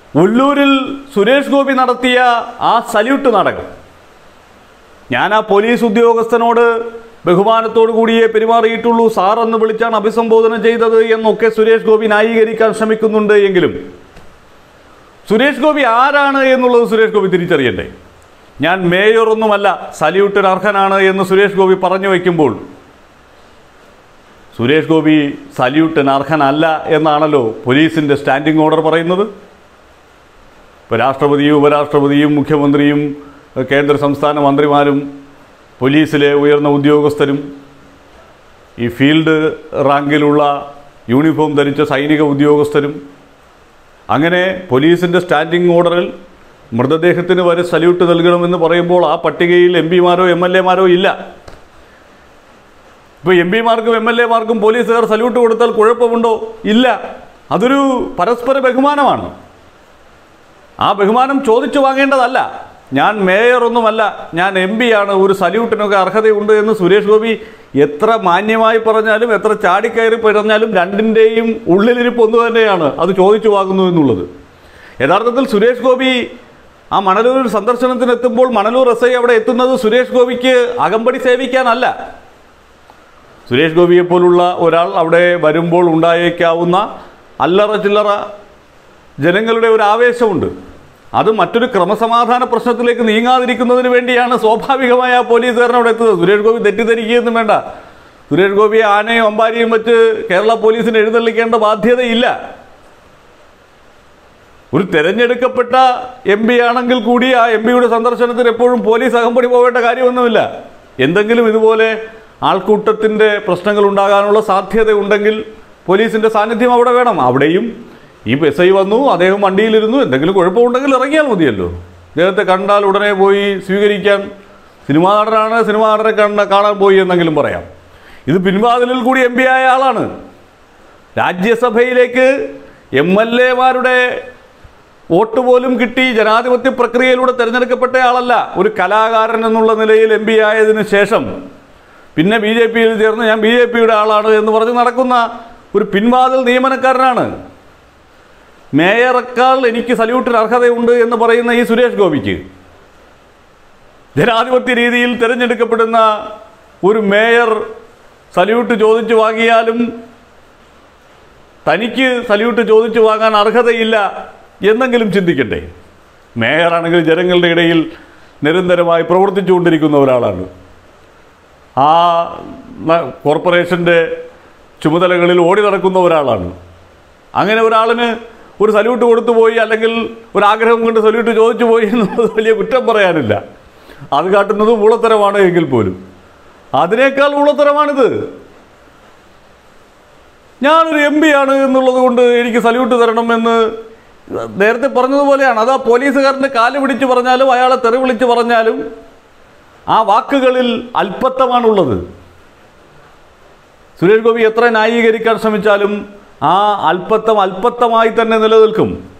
ഉള്ളൂരിൽ സുരേഷ് ഗോപി നടത്തിയ ആ സല്യൂട്ട് നാടകം ഞാൻ ആ പോലീസ് ഉദ്യോഗസ്ഥനോട് ബഹുമാനത്തോടു കൂടിയേ പെരുമാറിയിട്ടുള്ളൂ സാർ എന്ന് വിളിച്ചാണ് അഭിസംബോധന ചെയ്തത് എന്നൊക്കെ സുരേഷ് ഗോപി ന്യായീകരിക്കാൻ ശ്രമിക്കുന്നുണ്ട് എങ്കിലും സുരേഷ് ഗോപി ആരാണ് എന്നുള്ളത് സുരേഷ് ഗോപി തിരിച്ചറിയണ്ടേ ഞാൻ മേയറൊന്നുമല്ല സല്യൂട്ടിന് അർഹനാണ് എന്ന് സുരേഷ് ഗോപി പറഞ്ഞു വയ്ക്കുമ്പോൾ സുരേഷ് ഗോപി സല്യൂട്ടിന് അർഹനല്ല എന്നാണല്ലോ പോലീസിൻ്റെ സ്റ്റാൻഡിംഗ് ഓർഡർ പറയുന്നത് ഇപ്പോൾ രാഷ്ട്രപതിയും ഉപരാഷ്ട്രപതിയും മുഖ്യമന്ത്രിയും കേന്ദ്ര സംസ്ഥാന മന്ത്രിമാരും പോലീസിലെ ഉയർന്ന ഉദ്യോഗസ്ഥരും ഈ ഫീൽഡ് റാങ്കിലുള്ള യൂണിഫോം ധരിച്ച സൈനിക ഉദ്യോഗസ്ഥരും അങ്ങനെ പോലീസിൻ്റെ സ്റ്റാൻഡിംഗ് ഓർഡറിൽ മൃതദേഹത്തിന് വരെ സല്യൂട്ട് നൽകണമെന്ന് പറയുമ്പോൾ ആ പട്ടികയിൽ എം പിമാരോ എം എൽ എമാരോ ഇല്ല ഇപ്പോൾ എം പിമാർക്കും എം എൽ എമാർക്കും പോലീസുകാർ സല്യൂട്ട് കൊടുത്താൽ കുഴപ്പമുണ്ടോ ഇല്ല അതൊരു പരസ്പര ബഹുമാനമാണ് ആ ബഹുമാനം ചോദിച്ചു വാങ്ങേണ്ടതല്ല ഞാൻ മേയറൊന്നുമല്ല ഞാൻ എം ആണ് ഒരു സല്യൂട്ടിനൊക്കെ അർഹതയുണ്ട് എന്ന് സുരേഷ് ഗോപി എത്ര മാന്യമായി പറഞ്ഞാലും എത്ര ചാടിക്കയറി പറഞ്ഞാലും രണ്ടിൻ്റെയും ഉള്ളിലിരിപ്പ് ഒന്ന് തന്നെയാണ് അത് ചോദിച്ചു വാങ്ങുന്നു എന്നുള്ളത് യഥാർത്ഥത്തിൽ സുരേഷ് ഗോപി ആ മണലൂർ സന്ദർശനത്തിന് എത്തുമ്പോൾ മണലൂർ എസ് ഐ അവിടെ എത്തുന്നത് സുരേഷ് ഗോപിക്ക് അകമ്പടി സേവിക്കാനല്ല സുരേഷ് ഗോപിയെ പോലുള്ള ഒരാൾ അവിടെ വരുമ്പോൾ ഉണ്ടായേക്കാവുന്ന അല്ലറ ചില്ലറ ജനങ്ങളുടെ ഒരു ആവേശമുണ്ട് അത് മറ്റൊരു ക്രമസമാധാന പ്രശ്നത്തിലേക്ക് നീങ്ങാതിരിക്കുന്നതിന് വേണ്ടിയാണ് സ്വാഭാവികമായ ആ പോലീസുകാരൻ അവിടെ എത്തുന്നത് സുരേഷ് ഗോപി തെറ്റിദ്ധരിക്കുകയൊന്നും വേണ്ട സുരേഷ് ഗോപിയെ ആനയും അമ്പാരിയും വെച്ച് കേരള പോലീസിന് എഴുന്നള്ളിക്കേണ്ട ബാധ്യതയില്ല ഒരു തെരഞ്ഞെടുക്കപ്പെട്ട എം പി ആണെങ്കിൽ കൂടി ആ എം പിയുടെ സന്ദർശനത്തിന് എപ്പോഴും പോലീസ് അകമ്പടി പോവേണ്ട കാര്യമൊന്നുമില്ല എന്തെങ്കിലും ഇതുപോലെ ആൾക്കൂട്ടത്തിൻ്റെ പ്രശ്നങ്ങൾ ഉണ്ടാകാനുള്ള സാധ്യത ഉണ്ടെങ്കിൽ പോലീസിൻ്റെ സാന്നിധ്യം അവിടെ വേണം അവിടെയും ഈ എസ് ഐ വന്നു അദ്ദേഹം വണ്ടിയിലിരുന്നു എന്തെങ്കിലും കുഴപ്പമുണ്ടെങ്കിൽ ഇറങ്ങിയാൽ മതിയല്ലോ അദ്ദേഹത്തെ കണ്ടാൽ ഉടനെ പോയി സ്വീകരിക്കാൻ സിനിമാ നടനാണ് സിനിമാ നടനെ കണ്ട കാണാൻ പോയി എന്നെങ്കിലും പറയാം ഇത് പിൻവാതിലിൽ കൂടി എം പി ആയ ആളാണ് രാജ്യസഭയിലേക്ക് എം എൽ എമാരുടെ വോട്ട് പോലും കിട്ടി ജനാധിപത്യ പ്രക്രിയയിലൂടെ തിരഞ്ഞെടുക്കപ്പെട്ട ആളല്ല ഒരു കലാകാരൻ എന്നുള്ള നിലയിൽ എം പി ആയതിനു ശേഷം പിന്നെ ബി ജെ പിയിൽ ചേർന്ന് ഞാൻ ബി ജെ പിയുടെ ആളാണ് എന്ന് പറഞ്ഞ് നടക്കുന്ന ഒരു പിൻവാതിൽ നിയമനക്കാരനാണ് മേയറേക്കാൾ എനിക്ക് സല്യൂട്ടിന് അർഹതയുണ്ട് എന്ന് പറയുന്ന ഈ സുരേഷ് ഗോപിക്ക് ജനാധിപത്യ രീതിയിൽ തിരഞ്ഞെടുക്കപ്പെടുന്ന ഒരു മേയർ സല്യൂട്ട് ചോദിച്ചു വാങ്ങിയാലും തനിക്ക് സല്യൂട്ട് ചോദിച്ചു വാങ്ങാൻ അർഹതയില്ല എന്നെങ്കിലും ചിന്തിക്കട്ടെ മേയറാണെങ്കിൽ ജനങ്ങളുടെ ഇടയിൽ നിരന്തരമായി പ്രവർത്തിച്ചുകൊണ്ടിരിക്കുന്ന ഒരാളാണ് ആ ന- കോർപ്പറേഷൻ്റെ ചുമതലകളിൽ ഓടി നടക്കുന്ന ഒരാളാണ് അങ്ങനെ ഒരാളിന് ഒരു സല്യൂട്ട് കൊടുത്തു പോയി അല്ലെങ്കിൽ ഒരു ആഗ്രഹം കൊണ്ട് സല്യൂട്ട് ചോദിച്ചു പോയി എന്നുള്ളത് വലിയ കുറ്റം പറയാനില്ല അത് കാട്ടുന്നത് ഊളത്തരമാണ് എങ്കിൽ പോലും അതിനേക്കാൾ ഊളത്തരമാണിത് ഞാനൊരു എം പി ആണ് എന്നുള്ളത് കൊണ്ട് എനിക്ക് സല്യൂട്ട് തരണം എന്ന് നേരത്തെ പറഞ്ഞതുപോലെയാണ് അത് ആ പോലീസുകാരൻ്റെ കാല് പിടിച്ച് പറഞ്ഞാലും അയാളെ തെറി വിളിച്ച് പറഞ്ഞാലും ആ വാക്കുകളിൽ അല്പത്തമാണുള്ളത് സുരേഷ് ഗോപി എത്ര ന്യായീകരിക്കാൻ ശ്രമിച്ചാലും ആ അല്പത്തം അല്പത്തമായി തന്നെ നിലനിൽക്കും